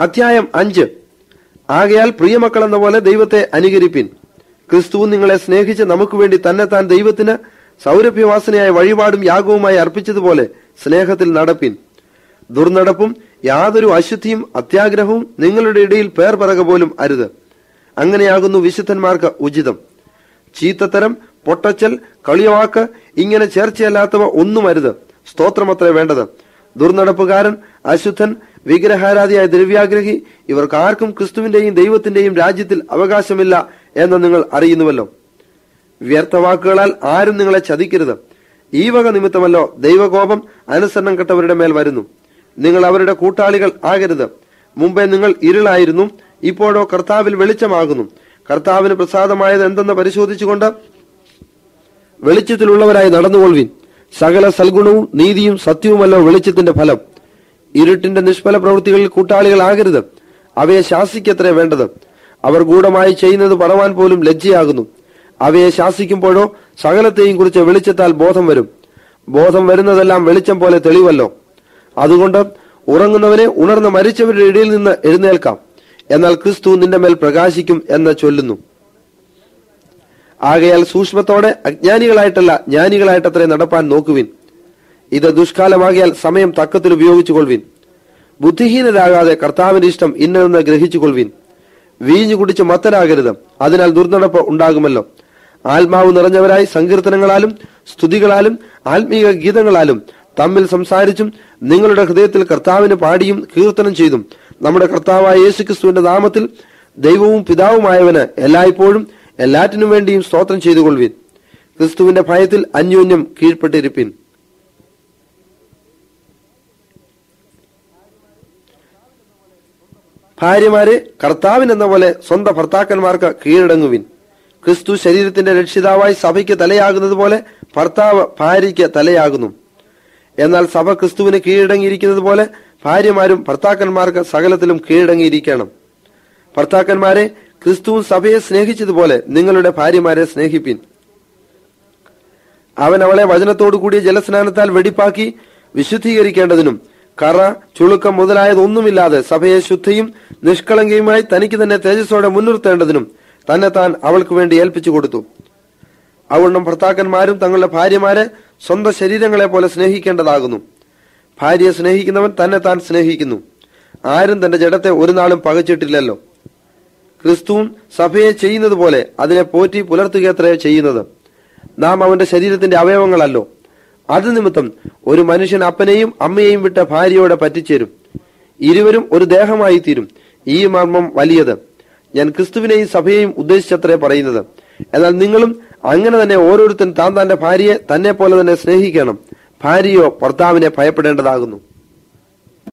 അധ്യായം അഞ്ച് ആകയാൽ പ്രിയമക്കൾ എന്ന പോലെ ദൈവത്തെ അനുകരിപ്പിൻ ക്രിസ്തു നിങ്ങളെ സ്നേഹിച്ച് നമുക്ക് വേണ്ടി തന്നെ താൻ ദൈവത്തിന് സൗരഭ്യവാസനയായ വഴിപാടും യാഗവുമായി അർപ്പിച്ചതുപോലെ സ്നേഹത്തിൽ നടപ്പിൻ ദുർനടപ്പും യാതൊരു അശുദ്ധിയും അത്യാഗ്രഹവും നിങ്ങളുടെ ഇടയിൽ പേർ പറക പോലും അരുത് അങ്ങനെയാകുന്നു വിശുദ്ധന്മാർക്ക് ഉചിതം ചീത്തത്തരം പൊട്ടച്ചൽ കളിയവാക്ക് ഇങ്ങനെ ചേർച്ചയല്ലാത്തവ ഒന്നും അരുത് സ്തോത്രമത്രേ വേണ്ടത് ദുർനടപ്പുകാരൻ അശുദ്ധൻ വിഗ്രഹാരാധിയായ ദ്രവ്യാഗ്രഹി ഇവർക്ക് ആർക്കും ക്രിസ്തുവിന്റെയും ദൈവത്തിന്റെയും രാജ്യത്തിൽ അവകാശമില്ല എന്ന് നിങ്ങൾ അറിയുന്നുവല്ലോ വ്യർത്ഥവാക്കുകളാൽ ആരും നിങ്ങളെ ചതിക്കരുത് ഈ വക നിമിത്തമല്ലോ ദൈവകോപം അനുസരണം കെട്ടവരുടെ മേൽ വരുന്നു നിങ്ങൾ അവരുടെ കൂട്ടാളികൾ ആകരുത് മുമ്പേ നിങ്ങൾ ഇരുളായിരുന്നു ഇപ്പോഴോ കർത്താവിൽ വെളിച്ചമാകുന്നു കർത്താവിന് പ്രസാദമായത് എന്തെന്ന് പരിശോധിച്ചുകൊണ്ട് വെളിച്ചത്തിലുള്ളവരായി നടന്നുകൊള്ളുവിൻ സകല സൽഗുണവും നീതിയും സത്യവുമല്ലോ വെളിച്ചത്തിന്റെ ഫലം ഇരുട്ടിന്റെ നിഷ്ഫല പ്രവൃത്തികളിൽ കൂട്ടാളികളാകരുത് അവയെ ശാസിക്കത്രേ വേണ്ടത് അവർ ഗൂഢമായി ചെയ്യുന്നത് പറവാൻ പോലും ലജ്ജയാകുന്നു അവയെ ശാസിക്കുമ്പോഴോ സകലത്തെയും കുറിച്ച് വെളിച്ചത്താൽ ബോധം വരും ബോധം വരുന്നതെല്ലാം വെളിച്ചം പോലെ തെളിവല്ലോ അതുകൊണ്ട് ഉറങ്ങുന്നവനെ ഉണർന്ന് മരിച്ചവരുടെ ഇടയിൽ നിന്ന് എഴുന്നേൽക്കാം എന്നാൽ ക്രിസ്തു നിന്റെ മേൽ പ്രകാശിക്കും എന്ന് ചൊല്ലുന്നു ആകയാൽ സൂക്ഷ്മത്തോടെ അജ്ഞാനികളായിട്ടല്ല ജ്ഞാനികളായിട്ടത്രേ നടപ്പാൻ നോക്കുവിൻ ഇത് ദുഷ്കാലമാകിയാൽ സമയം തക്കത്തിൽ ഉപയോഗിച്ചു കൊള്ളുവിൻ ബുദ്ധിഹീനരാകാതെ കർത്താവിന്റെ ഇഷ്ടം ഇന്നതെന്ന് ഗ്രഹിച്ചു കൊള്ളുവിൻ വീഞ്ഞു കുടിച്ച് മത്തരാകരുത് അതിനാൽ ദുർനടപ്പ് ഉണ്ടാകുമല്ലോ ആത്മാവ് നിറഞ്ഞവരായി സങ്കീർത്തനങ്ങളാലും സ്തുതികളാലും ആത്മീയ ഗീതങ്ങളാലും തമ്മിൽ സംസാരിച്ചും നിങ്ങളുടെ ഹൃദയത്തിൽ കർത്താവിന് പാടിയും കീർത്തനം ചെയ്തും നമ്മുടെ കർത്താവായ യേശുക്രിസ്തുവിന്റെ നാമത്തിൽ ദൈവവും പിതാവുമായവന് എല്ലായ്പ്പോഴും എല്ലാറ്റിനും വേണ്ടിയും സ്തോത്രം ചെയ്തു കൊള്ളുവിൻ ക്രിസ്തുവിന്റെ ഭയത്തിൽ അന്യോന്യം കീഴ്പ്പെട്ടിരിപ്പിൻ ഭാര്യമാരെ കർത്താവിനെന്ന പോലെ സ്വന്തം ഭർത്താക്കന്മാർക്ക് കീഴടങ്ങുവിൻ ക്രിസ്തു ശരീരത്തിന്റെ രക്ഷിതാവായി സഭയ്ക്ക് തലയാകുന്നത് പോലെ ഭർത്താവ് ഭാര്യയ്ക്ക് തലയാകുന്നു എന്നാൽ സഭ ക്രിസ്തുവിന് കീഴടങ്ങിയിരിക്കുന്നത് പോലെ ഭാര്യമാരും ഭർത്താക്കന്മാർക്ക് സകലത്തിലും കീഴടങ്ങിയിരിക്കണം ഭർത്താക്കന്മാരെ ക്രിസ്തുവും സഭയെ സ്നേഹിച്ചതുപോലെ നിങ്ങളുടെ ഭാര്യമാരെ സ്നേഹിപ്പിൻ അവൻ അവളെ വചനത്തോടു കൂടിയ ജലസ്നാനത്താൽ വെടിപ്പാക്കി വിശുദ്ധീകരിക്കേണ്ടതിനും കറ ചുളുക്കം മുതലായതൊന്നുമില്ലാതെ സഭയെ ശുദ്ധിയും നിഷ്കളങ്കയുമായി തനിക്ക് തന്നെ തേജസ്സോടെ മുൻനിർത്തേണ്ടതിനും തന്നെ താൻ അവൾക്ക് വേണ്ടി ഏൽപ്പിച്ചു കൊടുത്തു അവണ്ണം ഭർത്താക്കന്മാരും തങ്ങളുടെ ഭാര്യമാരെ സ്വന്തം ശരീരങ്ങളെ പോലെ സ്നേഹിക്കേണ്ടതാകുന്നു ഭാര്യയെ സ്നേഹിക്കുന്നവൻ തന്നെ താൻ സ്നേഹിക്കുന്നു ആരും തന്റെ ജഡത്തെ ഒരു നാളും പകച്ചിട്ടില്ലല്ലോ ക്രിസ്തുവും സഭയെ ചെയ്യുന്നത് പോലെ അതിനെ പോറ്റി പുലർത്തുകയത്രേ ചെയ്യുന്നത് നാം അവന്റെ ശരീരത്തിന്റെ അവയവങ്ങളല്ലോ അത് നിമിത്തം ഒരു മനുഷ്യൻ അപ്പനെയും അമ്മയെയും വിട്ട ഭാര്യയോടെ പറ്റിച്ചേരും ഇരുവരും ഒരു ദേഹമായി തീരും ഈ മർമ്മം വലിയത് ഞാൻ ക്രിസ്തുവിനെയും സഭയെയും ഉദ്ദേശിച്ചത്രേ പറയുന്നത് എന്നാൽ നിങ്ങളും അങ്ങനെ തന്നെ ഓരോരുത്തൻ താൻ തന്റെ ഭാര്യയെ തന്നെ പോലെ തന്നെ സ്നേഹിക്കണം ഭാര്യയോ ഭർത്താവിനെ ഭയപ്പെടേണ്ടതാകുന്നു